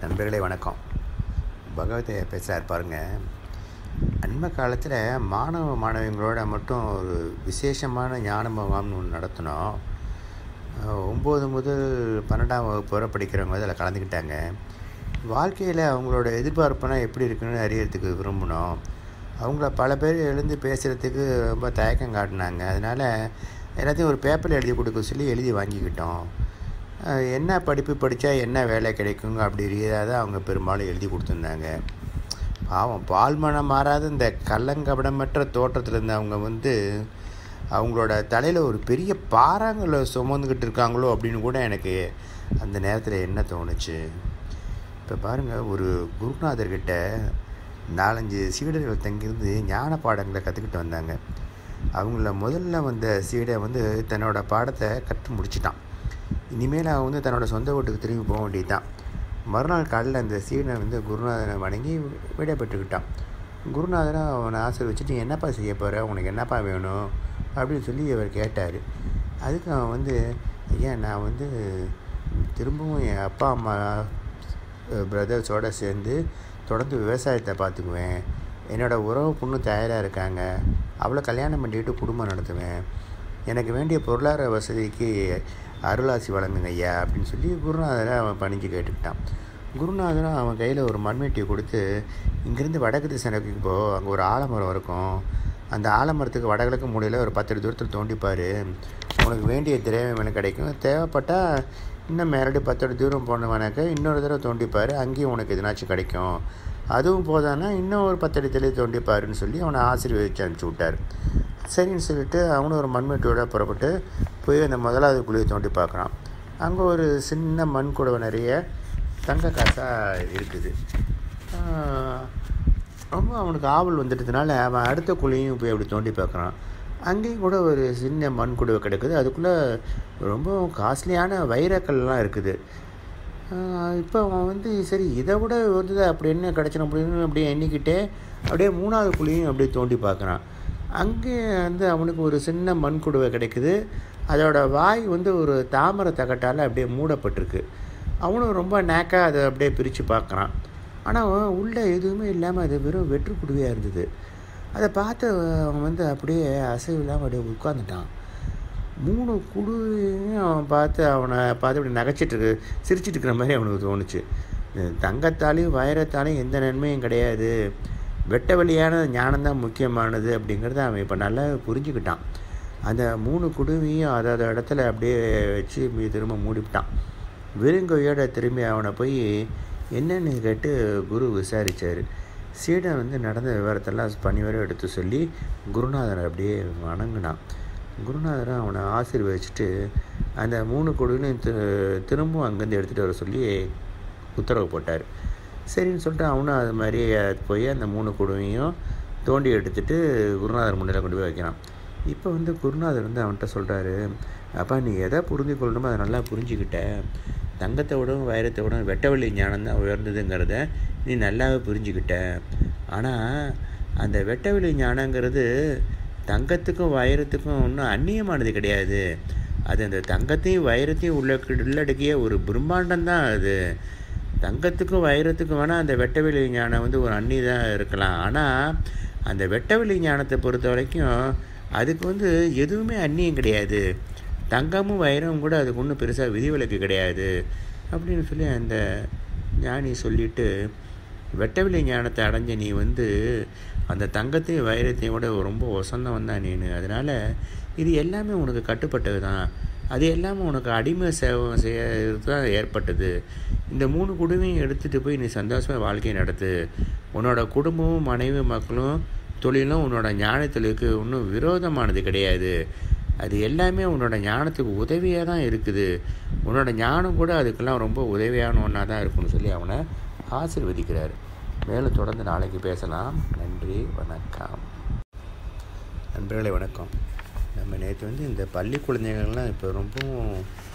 நண்பர்களே வணக்கம் பகவதி பேசுகிறார் பாருங்க அண்மை காலத்தில் மாணவ மாணவிகளோட மட்டும் ஒரு விசேஷமான ஞான முகாம்னு ஒன்று நடத்தினோம் ஒம்பது முதல் பன்னெண்டாம் வகுப்பு வரை படிக்கிறவங்க அதில் கலந்துக்கிட்டாங்க வாழ்க்கையில் அவங்களோட எதிர்பார்ப்புனா எப்படி இருக்குன்னு அறியறதுக்கு விரும்பினோம் அவங்கள பல பேர் எழுந்து பேசுகிறதுக்கு ரொம்ப தயக்கம் காட்டினாங்க அதனால் எல்லாத்தையும் ஒரு பேப்பரில் எழுதி கொடுக்க சொல்லி எழுதி வாங்கிக்கிட்டோம் என்ன படிப்பு படித்தா என்ன வேலை கிடைக்குங்க அப்படி ரீதியாக தான் அவங்க பெரும்பாலும் எழுதி கொடுத்துருந்தாங்க பாவம் பால் மனம் மாறாத இந்த கள்ளங்கபடமற்ற தோற்றத்தில் இருந்தவங்க வந்து அவங்களோட தலையில் ஒரு பெரிய பாறாங்களை சுமந்துக்கிட்டு இருக்காங்களோ அப்படின்னு கூட எனக்கு அந்த நேரத்தில் என்ன தோணுச்சு இப்போ பாருங்கள் ஒரு குருநாதர்கிட்ட நாலஞ்சு சீடர்கள் தங்கியிருந்து ஞான பாடங்களை கற்றுக்கிட்டு வந்தாங்க அவங்கள முதல்ல வந்த சீடை வந்து தன்னோட பாடத்தை கற்று முடிச்சிட்டான் இனிமேல் அவன் வந்து தன்னோட சொந்த வீட்டுக்கு திரும்பி போக வேண்டியது தான் மறுநாள் காலையில் அந்த சீடனை வந்து குருநாதனை வணங்கி விடைபெற்றுக்கிட்டான் குருநாதனை அவனை ஆசீர்வச்சிட்டு என்னப்பா செய்ய போகிற உனக்கு என்னப்பா வேணும் அப்படின்னு சொல்லி அவர் கேட்டார் அதுக்கு அவன் வந்து ஐயா நான் வந்து திரும்பவும் என் அப்பா அம்மா பிரதர்ஸோடு சேர்ந்து தொடர்ந்து விவசாயத்தை பார்த்துக்குவேன் என்னோடய உறவு பொண்ணு தயாராக இருக்காங்க அவளை கல்யாணம் பண்ணிட்டு குடும்பம் நடத்துவேன் எனக்கு வேண்டிய பொருளாதார வசதிக்கு அருளாசி வழங்குங்க ஐயா அப்படின்னு சொல்லி குருநாதரை அவன் பணிஞ்சு கேட்டுக்கிட்டான் குருநாதரும் அவன் கையில் ஒரு மண்வெட்டியை கொடுத்து இங்கேருந்து வடக்கு திசை நோக்கி போ அங்கே ஒரு ஆலமரம் இருக்கும் அந்த ஆலமரத்துக்கு வடகிழக்கு மூலையில் ஒரு பத்து தூரத்தில் தோண்டிப்பார் உனக்கு வேண்டிய திரவியம் கிடைக்கும் தேவைப்பட்டால் இன்னும் மேலடி பத்தடி தூரம் போனவனாக்க இன்னொரு தடவை தோண்டிப்பார் அங்கேயும் உனக்கு எதுனாச்சும் கிடைக்கும் அதுவும் போதானா இன்னும் ஒரு பத்தடி தெளி தோண்டிப்பாருன்னு சொல்லி அவனை ஆசீர்வதிச்சு அனுப்பிச்சி விட்டார் சரின்னு சொல்லிட்டு அவனும் ஒரு மண்வெட்டியோட புறப்பட்டு போய் அந்த முதலாவது குழியை தோண்டி பார்க்குறான் அங்கே ஒரு சின்ன மண் குடவை நிறைய தங்க காசாக இருக்குது ரொம்ப அவனுக்கு ஆவல் வந்துட்டதுனால அவன் அடுத்த குழியும் போய் அப்படி தோண்டி பார்க்குறான் அங்கேயும் கூட ஒரு சின்ன மண் குடுவை கிடக்குது அதுக்குள்ளே ரொம்ப காஸ்ட்லியான வைரக்கல்லாம் இருக்குது இப்போ அவன் வந்து சரி இதை விட வந்து அப்படி என்ன கிடச்சிட முடியும்னு அப்படியே எண்ணிக்கிட்டே அப்படியே மூணாவது குழியும் அப்படியே தோண்டி பார்க்குறான் அங்கே வந்து அவனுக்கு ஒரு சின்ன மண் குடுவை கிடைக்குது அதோட வாய் வந்து ஒரு தாமரை தகட்டால் அப்படியே மூடப்பட்டிருக்கு அவனும் ரொம்ப நேக்காக அதை அப்படியே பிரித்து பார்க்குறான் ஆனால் உள்ளே எதுவுமே இல்லாமல் அது வெறும் வெற்று குடுவையாக இருந்தது அதை பார்த்து அவன் வந்து அப்படியே அசைவு இல்லாமல் அப்படியே உட்காந்துட்டான் மூணு குடுவையும் அவன் பார்த்து அவனை பார்த்து அப்படி நகைச்சிட்டு சிரிச்சிட்டு இருக்கிற மாதிரி அவனுக்கு தோணுச்சு தங்கத்தாலையும் வைரத்தாலையும் எந்த நன்மையும் கிடையாது வெட்ட வழியான ஞானம்தான் முக்கியமானது அப்படிங்கிறத அவன் இப்போ நல்லா புரிஞ்சுக்கிட்டான் அந்த மூணு குடுவையும் அதாவது இடத்துல அப்படியே வச்சு திரும்ப மூடிவிட்டான் வெறுங்கையோட திரும்பி அவனை போய் என்னென்னு கேட்டு குரு விசாரித்தார் சீடன் வந்து நடந்த விவரத்தெல்லாம் பணிவரை எடுத்து சொல்லி குருநாதரை அப்படியே வணங்கினான் குருநாதரை அவனை ஆசீர்வதிச்சுட்டு அந்த மூணு குழுவிலையும் திரும்பவும் அங்கேருந்து எடுத்துகிட்டு வர சொல்லி உத்தரவு போட்டார் சரின்னு சொல்லிட்டு அவனும் அது மாதிரி போய் அந்த மூணு குழுவையும் தோண்டி எடுத்துகிட்டு குருநாதர் முன்னில் கொண்டு போய் வைக்கிறான் இப்போ வந்து குருநாதர் வந்து அவன்கிட்ட சொல்கிறாரு அப்பா நீ எதை புரிஞ்சு கொள்ளணுமோ அதை நல்லா புரிஞ்சுக்கிட்ட தங்கத்தை விடவும் வைரத்தை விடவும் வெட்டவெளி ஞானம் தான் உயர்ந்ததுங்கிறத நீ நல்லாவே புரிஞ்சுக்கிட்ட ஆனால் அந்த வெட்டவெளி ஞானங்கிறது தங்கத்துக்கும் வைரத்துக்கும் ஒன்றும் அந்நியமானது கிடையாது அது அந்த தங்கத்தையும் வைரத்தையும் உள்ள உள்ளடக்கிய ஒரு பிரம்மாண்டம் தான் அது தங்கத்துக்கும் வைரத்துக்கும் வேணால் அந்த வெட்டவெளி ஞானம் வந்து ஒரு அன்னி தான் இருக்கலாம் ஆனால் அந்த வெட்டவெளி ஞானத்தை பொறுத்த வரைக்கும் அதுக்கு வந்து எதுவுமே அந்நியம் கிடையாது தங்கமும் வைரமும் கூட அதுக்கு ஒன்றும் பெருசாக விதிவிலக்கு கிடையாது அப்படின்னு சொல்லி அந்த ஞானி சொல்லிவிட்டு வெட்டவெளி ஞானத்தை அடைஞ்ச நீ வந்து அந்த தங்கத்தையும் வைரத்தையும் கூட ரொம்ப ஒசந்தவன் தான் நீனு அதனால் இது எல்லாமே உனக்கு கட்டுப்பட்டது தான் அது எல்லாமே உனக்கு அடிமை சேவை செய்ய தான் ஏற்பட்டது இந்த மூணு குடும்பையும் எடுத்துகிட்டு போய் நீ சந்தோஷமாக வாழ்க்கையை நடத்து உன்னோட குடும்பமும் மனைவி மக்களும் தொழிலும் உன்னோட ஞானத்தொழிலுக்கு ஒன்றும் விரோதமானது கிடையாது அது எல்லாமே உன்னோட ஞானத்துக்கு உதவியாக தான் இருக்குது உன்னோட ஞானம் கூட அதுக்கெல்லாம் ரொம்ப உதவியான ஒன்றா தான் இருக்குன்னு சொல்லி அவனை ஆசிர்வதிக்கிறார் மேலும் தொடர்ந்து நாளைக்கு பேசலாம் நன்றி வணக்கம் நண்பர்களே வணக்கம் நம்ம நேற்று வந்து இந்த பள்ளி குழந்தைகள்லாம் இப்போ ரொம்பவும்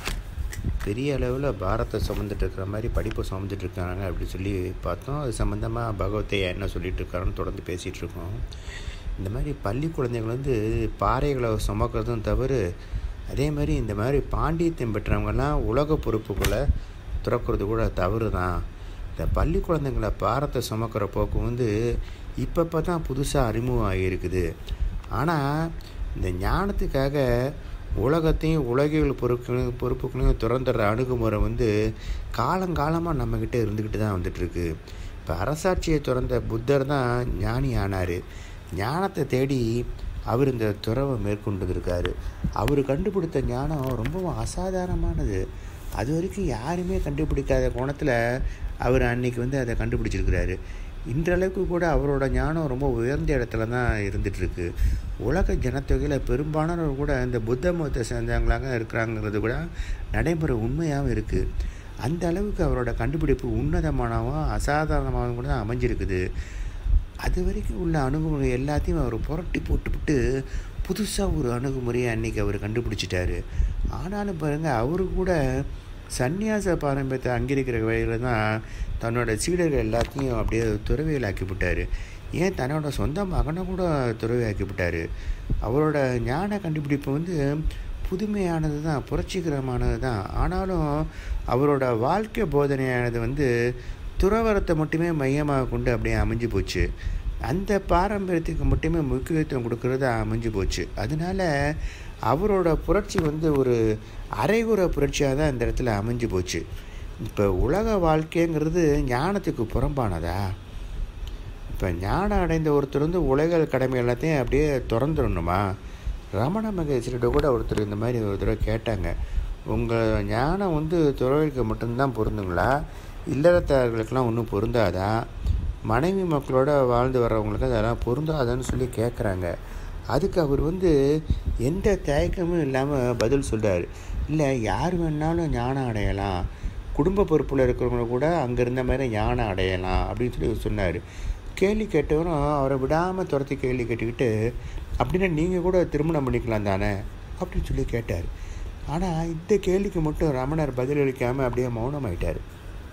பெரிய அளவில் பாரத்தை சுமந்துட்டு இருக்கிற மாதிரி படிப்பை சுமந்துட்டு இருக்காங்க அப்படின்னு சொல்லி பார்த்தோம் அது சம்மந்தமாக பகவத்தையா என்ன சொல்லிட்டு இருக்காருன்னு தொடர்ந்து பேசிகிட்டு இருக்கோம் இந்த மாதிரி பள்ளி குழந்தைகள் வந்து பாறைகளை சுமக்கிறதும் தவிர அதே மாதிரி இந்த மாதிரி பாண்டியத்தியம் பெற்றவங்கெல்லாம் உலக பொறுப்புகளை துறக்கிறது கூட தவறு தான் இந்த பள்ளி குழந்தைங்களை பாரத்தை சுமக்கிற போக்கு வந்து இப்பப்போ தான் புதுசாக அறிமுகம் ஆகியிருக்குது ஆனால் இந்த ஞானத்துக்காக உலகத்தையும் உலகியல் பொறுப்புகளையும் பொறுப்புகளையும் துறந்துடுற அணுகுமுறை வந்து காலங்காலமாக நம்மக்கிட்ட இருந்துக்கிட்டு தான் வந்துட்டுருக்கு இப்போ அரசாட்சியை துறந்த புத்தர் தான் ஞானி ஆனார் ஞானத்தை தேடி அவர் இந்த துறவை மேற்கொண்டு இருக்காரு அவர் கண்டுபிடித்த ஞானம் ரொம்பவும் அசாதாரணமானது அது வரைக்கும் யாருமே கண்டுபிடிக்காத கோணத்தில் அவர் அன்னைக்கு வந்து அதை கண்டுபிடிச்சிருக்கிறாரு இன்றளவுக்கு கூட அவரோட ஞானம் ரொம்ப உயர்ந்த இடத்துல தான் இருந்துகிட்ருக்கு உலக ஜனத்தொகையில் பெரும்பாலானவர் கூட இந்த புத்த மதத்தை சேர்ந்தவங்களாக இருக்கிறாங்கிறது கூட நடைமுறை உண்மையாகவும் இருக்குது அந்த அளவுக்கு அவரோட கண்டுபிடிப்பு உன்னதமானவும் அசாதாரணமாகவும் கூட தான் அமைஞ்சிருக்குது அது வரைக்கும் உள்ள அணுகுமுறை எல்லாத்தையும் அவர் புரட்டி போட்டுவிட்டு புதுசாக ஒரு அணுகுமுறையை அன்றைக்கி அவர் கண்டுபிடிச்சிட்டாரு ஆனாலும் பாருங்கள் அவரு கூட சந்நியாச பாரம்பரியத்தை அங்கீகரிக்கிற வகையில் தான் தன்னோட சீடர்கள் எல்லாத்தையும் அப்படியே துறவியல் ஆக்கிவிட்டார் ஏன் தன்னோட சொந்த மகனை கூட துறவி ஆக்கிவிட்டார் அவரோட ஞான கண்டுபிடிப்பு வந்து புதுமையானது தான் புரட்சிகரமானது தான் ஆனாலும் அவரோட வாழ்க்கை போதனையானது வந்து துறவரத்தை மட்டுமே மையமாக கொண்டு அப்படியே அமைஞ்சு போச்சு அந்த பாரம்பரியத்துக்கு மட்டுமே முக்கியத்துவம் கொடுக்கறது அமைஞ்சு போச்சு அதனால அவரோட புரட்சி வந்து ஒரு அரைகுற புரட்சியாக தான் இந்த இடத்துல அமைஞ்சு போச்சு இப்போ உலக வாழ்க்கைங்கிறது ஞானத்துக்கு புறம்பானதா இப்போ ஞானம் அடைந்த ஒருத்தர் வந்து உலக கடமை எல்லாத்தையும் அப்படியே திறந்துடணுமா ரமண மகேஸ்வரிட்ட கூட ஒருத்தர் இந்த மாதிரி ஒரு தடவை கேட்டாங்க உங்கள் ஞானம் வந்து துறவிக்கு மட்டும்தான் பொருந்துங்களா இல்லறத்தார்களுக்கெல்லாம் ஒன்றும் பொருந்தாதா மனைவி மக்களோட வாழ்ந்து வர்றவங்களுக்கு அதெல்லாம் பொருந்தாதான்னு சொல்லி கேட்குறாங்க அதுக்கு அவர் வந்து எந்த தயக்கமும் இல்லாமல் பதில் சொல்கிறார் இல்லை யார் வேணாலும் ஞானம் அடையலாம் குடும்ப பொறுப்பில் இருக்கிறவங்க கூட அங்கே இருந்த மாதிரி ஞானம் அடையலாம் அப்படின்னு சொல்லி சொன்னார் கேள்வி கேட்டவரும் அவரை விடாமல் துரத்தி கேள்வி கேட்டுக்கிட்டு அப்படின்னா நீங்கள் கூட திருமணம் பண்ணிக்கலாம் தானே அப்படின்னு சொல்லி கேட்டார் ஆனால் இந்த கேள்விக்கு மட்டும் ரமணர் பதிலளிக்காமல் அப்படியே மௌனமாயிட்டார்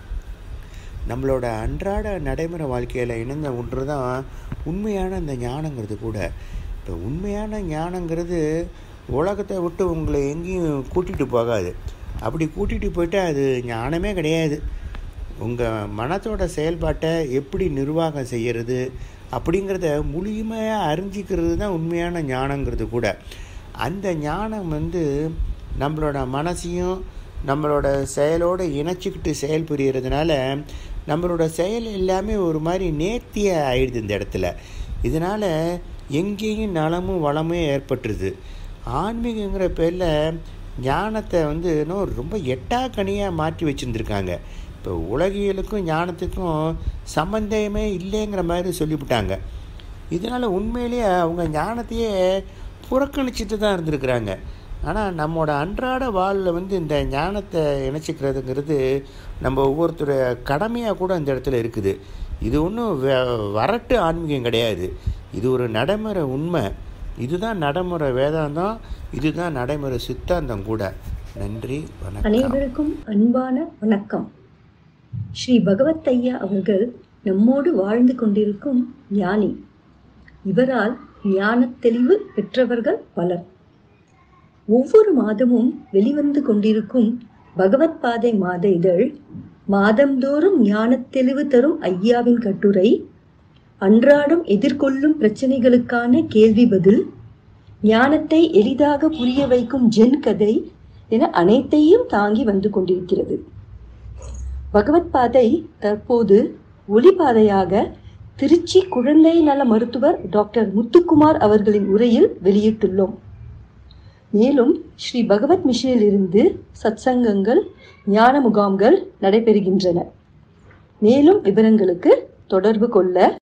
நம்மளோட அன்றாட நடைமுறை வாழ்க்கையில் இணைந்த ஒன்று தான் உண்மையான இந்த ஞானங்கிறது கூட இப்போ உண்மையான ஞானங்கிறது உலகத்தை விட்டு உங்களை எங்கேயும் கூட்டிகிட்டு போகாது அப்படி கூட்டிகிட்டு போயிட்டால் அது ஞானமே கிடையாது உங்கள் மனத்தோட செயல்பாட்டை எப்படி நிர்வாகம் செய்கிறது அப்படிங்கிறத முழுமையாக அறிஞ்சிக்கிறது தான் உண்மையான ஞானங்கிறது கூட அந்த ஞானம் வந்து நம்மளோட மனசையும் நம்மளோட செயலோடு இணைச்சிக்கிட்டு செயல் புரியறதுனால நம்மளோட செயல் எல்லாமே ஒரு மாதிரி நேர்த்தியாக ஆயிடுது இந்த இடத்துல இதனால் எங்கேயும் நலமும் வளமும் ஏற்பட்டுருது ஆன்மீகங்கிற பேரில் ஞானத்தை வந்து இன்னும் ரொம்ப எட்டாக்கனியாக மாற்றி வச்சுருந்துருக்காங்க இப்போ உலகியலுக்கும் ஞானத்துக்கும் சம்பந்தமே இல்லைங்கிற மாதிரி சொல்லிவிட்டாங்க இதனால் உண்மையிலேயே அவங்க ஞானத்தையே புறக்கணிச்சிட்டு தான் இருந்திருக்கிறாங்க ஆனால் நம்மளோட அன்றாட வாழ்வில் வந்து இந்த ஞானத்தை இணைச்சிக்கிறதுங்கிறது நம்ம ஒவ்வொருத்தருடைய கடமையாக கூட இந்த இடத்துல இருக்குது இது ஒன்றும் வரட்டு ஆன்மீகம் கிடையாது இது ஒரு நடைமுறை உண்மை இதுதான் நடைமுறை வேதாந்தம் இதுதான் நடைமுறை சித்தாந்தம் கூட நன்றி வணக்கம் அனைவருக்கும் அன்பான வணக்கம் ஸ்ரீ பகவத் ஐயா அவர்கள் நம்மோடு வாழ்ந்து கொண்டிருக்கும் ஞானி இவரால் ஞானத் தெளிவு பெற்றவர்கள் பலர் ஒவ்வொரு மாதமும் வெளிவந்து கொண்டிருக்கும் பகவத் பாதை மாத இதழ் மாதந்தோறும் ஞானத் தெளிவு தரும் ஐயாவின் கட்டுரை அன்றாடம் எதிர்கொள்ளும் பிரச்சனைகளுக்கான கேள்வி பதில் ஞானத்தை எளிதாக புரிய வைக்கும் ஜென் கதை என அனைத்தையும் தாங்கி வந்து கொண்டிருக்கிறது பகவத் பாதை தற்போது ஒளிபாதையாக திருச்சி குழந்தை நல மருத்துவர் டாக்டர் முத்துக்குமார் அவர்களின் உரையில் வெளியிட்டுள்ளோம் மேலும் ஸ்ரீ பகவத் மிஷனில் இருந்து சத்சங்கங்கள் ஞான முகாம்கள் நடைபெறுகின்றன மேலும் விவரங்களுக்கு தொடர்பு கொள்ள